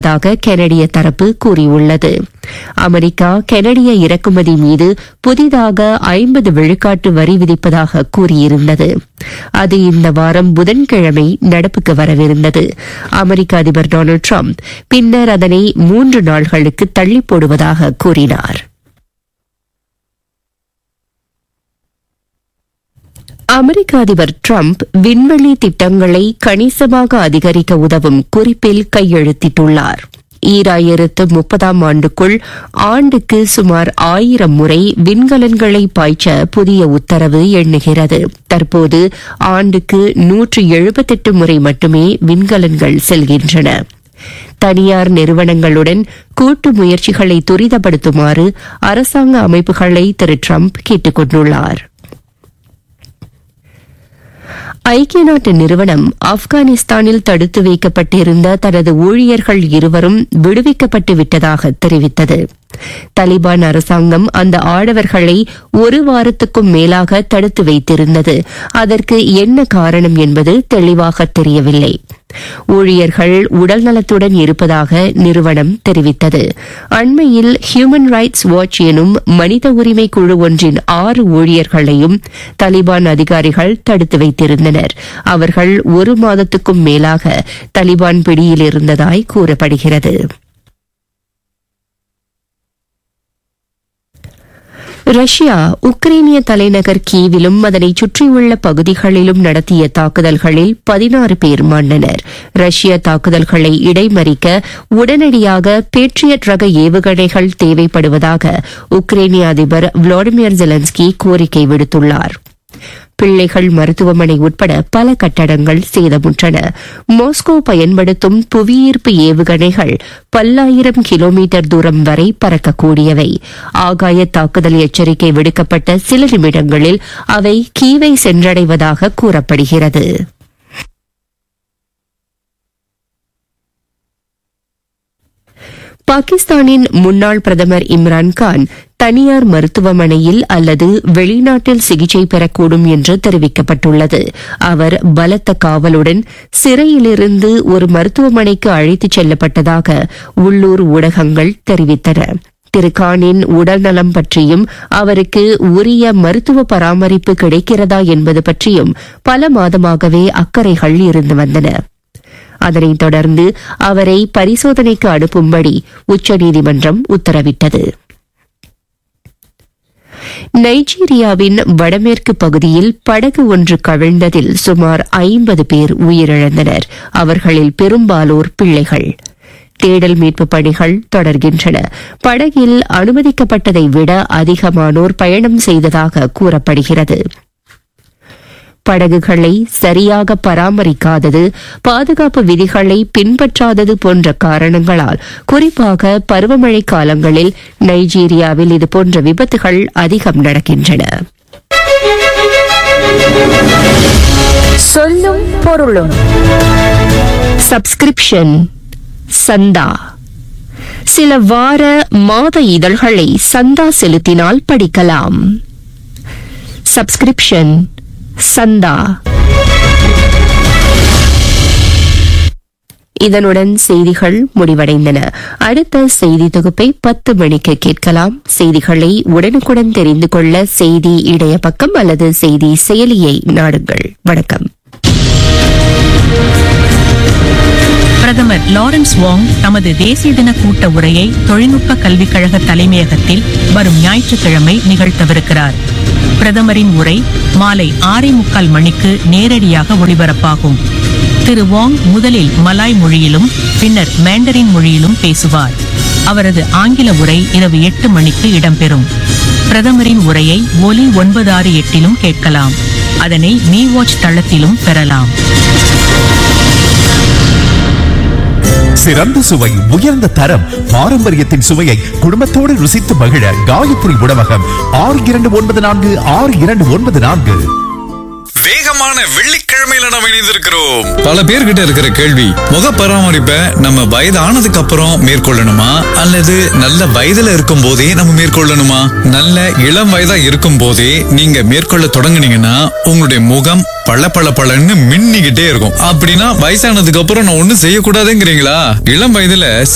தெரிவித்ததாக கெனடிய தரப்பு கூறியுள்ளது அமெரிக்கா கெனடிய இறக்குமதி மீது புதிதாக ஐம்பது விழுக்காட்டு வரி விதிப்பதாக கூறியிருந்தது அது இந்த வாரம் புதன்கிழமை நடப்புக்கு வரவிருந்தது அமெரிக்க அதிபர் டொனால்டு டிரம்ப் பின்னர் அதனை மூன்று நாள்களுக்கு தள்ளி போடுவதாக கூறினார் அமெரிக்க அதிபர் டிரம்ப் விண்வெளி திட்டங்களை கணிசமாக அதிகரிக்க உதவும் குறிப்பில் கையெழுத்திட்டுள்ளார் ஈராயிரத்து முப்பதாம் ஆண்டுக்குள் ஆண்டுக்கு சுமார் ஆயிரம் முறை விண்கலன்களை பாய்ச்ச புதிய உத்தரவு எண்ணுகிறது தற்போது ஆண்டுக்கு நூற்று எழுபத்தெட்டு முறை மட்டுமே விண்கலன்கள் செல்கின்றன தனியார் நிறுவனங்களுடன் கூட்டு முயற்சிகளை துரிதப்படுத்துமாறு அரசாங்க அமைப்புகளை திரு டிரம்ப் கேட்டுக் கொண்டுள்ளார் ஐக்கிய நாட்டு நிறுவனம் ஆப்கானிஸ்தானில் தடுத்து வைக்கப்பட்டிருந்த தனது ஊழியர்கள் இருவரும் விடுவிக்கப்பட்டு விட்டதாக தெரிவித்தது தலிபான் அரசாங்கம் அந்த ஆடவர்களை ஒரு வாரத்துக்கும் மேலாக தடுத்து வைத்திருந்தது அதற்கு என்ன காரணம் என்பது தெளிவாக தெரியவில்லை ஊழியர்கள் உடல்நலத்துடன் இருப்பதாக நிறுவனம் தெரிவித்தது அண்மையில் ஹியூமன் ரைட்ஸ் வாட்ச் எனும் மனித உரிமை குழு ஒன்றின் ஆறு ஊழியர்களையும் தலிபான் அதிகாரிகள் தடுத்து வைத்திருந்தனர் அவர்கள் ஒரு மாதத்துக்கும் மேலாக தலிபான் பிடியில் இருந்ததாய் கூறப்படுகிறது ரஷ்யா உக்ரைனிய தலைநகர் கீவிலும் அதனை சுற்றியுள்ள பகுதிகளிலும் நடத்திய தாக்குதல்களில் பதினாறு பேர் மாண்டனர் ரஷ்ய தாக்குதல்களை இடைமறிக்க உடனடியாக பேட்ரியட் ரக ஏவுகணைகள் தேவைப்படுவதாக உக்ரைனிய அதிபர் விளாடிமிர் ஜெலன்ஸ்கி கோரிக்கை விடுத்துள்ளார் பிள்ளைகள் மருத்துவமனை உட்பட பல கட்டடங்கள் சேதமுற்றன மாஸ்கோ பயன்படுத்தும் புவியீர்ப்பு ஏவுகணைகள் பல்லாயிரம் கிலோமீட்டர் தூரம் வரை பறக்கக்கூடியவை ஆகாய தாக்குதல் எச்சரிக்கை விடுக்கப்பட்ட சில நிமிடங்களில் அவை கீவை சென்றடைவதாக கூறப்படுகிறது பாகிஸ்தானின் முன்னாள் பிரதமர் இம்ரான்கான் தனியார் மருத்துவமனையில் அல்லது வெளிநாட்டில் சிகிச்சை பெறக்கூடும் என்று தெரிவிக்கப்பட்டுள்ளது அவர் பலத்த காவலுடன் சிறையிலிருந்து ஒரு மருத்துவமனைக்கு அழைத்துச் செல்லப்பட்டதாக உள்ளூர் ஊடகங்கள் தெரிவித்தன திரு கானின் உடல்நலம் பற்றியும் அவருக்கு உரிய மருத்துவ பராமரிப்பு கிடைக்கிறதா என்பது பற்றியும் பல மாதமாகவே அக்கறைகள் இருந்து வந்தன அதனைத் தொடர்ந்து அவரை பரிசோதனைக்கு அனுப்பும்படி உச்சநீதிமன்றம் உத்தரவிட்டது நைஜீரியாவின் வடமேற்கு பகுதியில் படகு ஒன்று கவிழ்ந்ததில் சுமார் ஐம்பது பேர் உயிரிழந்தனர் அவர்களில் பெரும்பாலோர் பிள்ளைகள் தேடல் மீட்பு பணிகள் தொடர்கின்றன படகில் அனுமதிக்கப்பட்டதை விட அதிகமானோர் பயணம் செய்ததாக கூறப்படுகிறது படகுகளை சரியாக பராமரிக்காதது பாதுகாப்பு விதிகளை பின்பற்றாதது போன்ற காரணங்களால் குறிப்பாக பருவமழை காலங்களில் நைஜீரியாவில் இதுபோன்ற விபத்துகள் அதிகம் நடக்கின்றன சொல்லும் பொருளும் சப்ஸ்கிரிப்ஷன் சந்தா சில வார மாத இதழ்களை சந்தா செலுத்தினால் படிக்கலாம் சப்ஸ்கிரிப்ஷன் சந்தா இதனுடன் செய்திகள் முடிவடைந்தன அடுத்த செய்தி தொகுப்பை பத்து மணிக்கு கேட்கலாம் செய்திகளை உடனுக்குடன் தெரிந்து கொள்ள செய்தி இடைய பக்கம் அல்லது செய்தி செயலியை நாடுங்கள் வணக்கம் பிரதமர் லாரன்ஸ் வாங் தமது தேசிய தின கூட்ட உரையை தொழில்நுட்ப கல்விக் கழக தலைமையகத்தில் வரும் ஞாயிற்றுக்கிழமை நிகழ்த்தவிருக்கிறார் பிரதமரின் உரை மாலை ஆறே முக்கால் மணிக்கு நேரடியாக ஒளிபரப்பாகும் திரு வாங் முதலில் மலாய் மொழியிலும் பின்னர் மேண்டரின் மொழியிலும் பேசுவார் அவரது ஆங்கில உரை இரவு எட்டு மணிக்கு இடம்பெறும் பிரதமரின் உரையை ஒலி ஒன்பது ஆறு எட்டிலும் கேட்கலாம் அதனை மீ வாட்ச் தளத்திலும் பெறலாம் சிறந்த சுவை உயர்ந்த தரம் பாரம்பரியத்தின் சுவையை குடும்பத்தோடு ருசித்து மகிழ காயத்ரி உணவகம் ஆறு இரண்டு ஒன்பது நான்கு ஆறு இரண்டு ஒன்பது நான்கு வேகமான வெள்ளிக்கிழமையில நம்ம இணைந்திருக்கிறோம் பல பேர்கிட்ட இருக்கிற கேள்வி முக பராமரிப்பை நம்ம வயதானதுக்கு அப்புறம் மேற்கொள்ளணுமா அல்லது நல்ல வயதுல இருக்கும் போதே நம்ம மேற்கொள்ளணுமா நல்ல இளம் வயதா இருக்கும் போதே நீங்க மேற்கொள்ள தொடங்குனீங்கன்னா உங்களுடைய முகம் பள பள பளன்னு மின்னிக்கிட்டே இருக்கும் அப்படின்னா வயசானதுக்கு அப்புறம் நான் ஒண்ணும் செய்யக்கூடாதுங்கிறீங்களா இளம் வயதுல